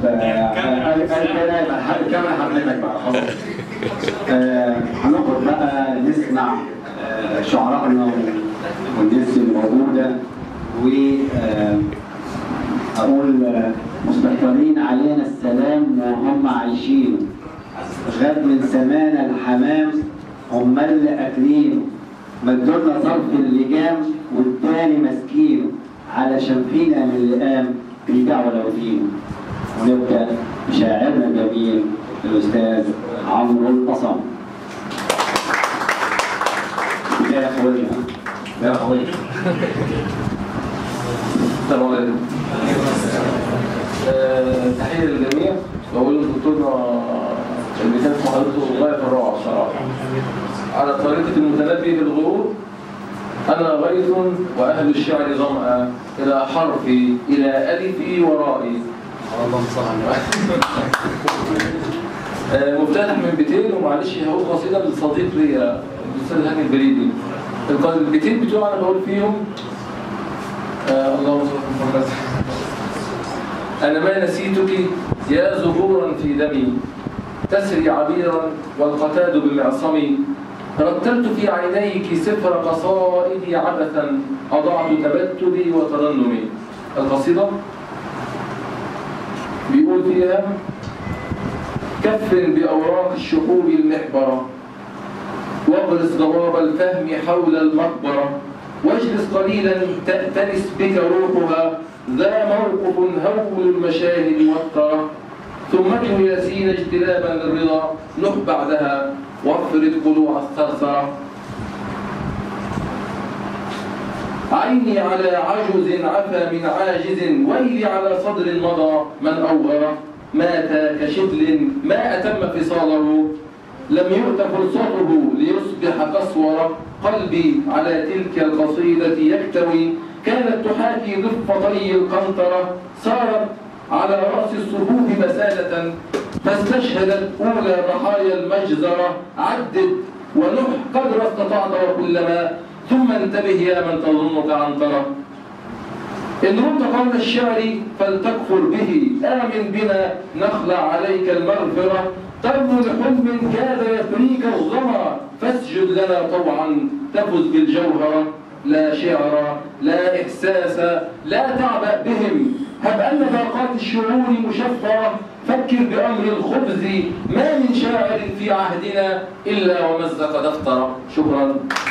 الكاميرا حضرتك بقى خلاص آه، هنخرج بقى نسمع آه، شعرائنا والناس اللي موجوده و آه، اقول آه، مستكترين علينا السلام وهم عايشين غاب من سمانا الحمام هم اللي اكلينه مدولنا صرف اللجام والتاني ماسكينه علشان فينا من اللي قام بيبيع ولو دينه ونبدا بشاعرنا الجميل الاستاذ عمرو القصم يا اخويا يا اخويا السلام عليكم. آه، تحية للجميع بقول لدكتورنا المثال في محاضرته غاية في الروعة بصراحة. على طريقة المتنبي بالغرور أنا غيث وأهل الشعر ظمأ إلى حرفي إلى ألفي ورائي. اللهم صل على آه، مفتتح من بيتين ومعلش هقول قصيدة للصديق ليا الأستاذ هاني البريدي. الق- البيتين بتوع أنا بقول فيهم آه، اللهم صل على محمد. أنا ما نسيتك يا زهورا في دمي تسري عبيرا والقتاد بمعصمي رتلت في عينيك سفر قصائدي عبثا أضعت تبتلي وترنمي القصيدة بيقول فيها كف بأوراق الشحوب المحبرة واغرس ضباب الفهم حول المقبرة واجلس قليلا تأتنس بك روحها ذا موقف هول المشاهد والترى ثم ادعو ياسين اجتلابا للرضا نح بعدها وافرد قلوع الثرثرة عيني على عجز عفا من عاجز ويلي على صدر مضى من أوغر مات كشبل ما أتم فصاله لم يؤت فرصته ليصبح قسورا قلبي على تلك القصيدة يكتوي كانت تحاكي ضف طي القنطرة صارت على رأس الصفوف مسالة فاستشهدت أولى ضحايا المجزرة عدد ونح قدر استطعت وكلما ثم انتبه يا من تظنك عنترة إن رمت قول الشعر فلتكفر به آمن بنا نخلع عليك المغفرة ترجو لحلم كاد يفريك الظما فاسجد لنا طوعا تفز بالجوهرة لا شعر لا إحساس لا تعبأ بهم هب أن باقات الشعور مشفرة فكر بأمر الخبز ما من شاعر في عهدنا إلا ومزق دفترا شكرا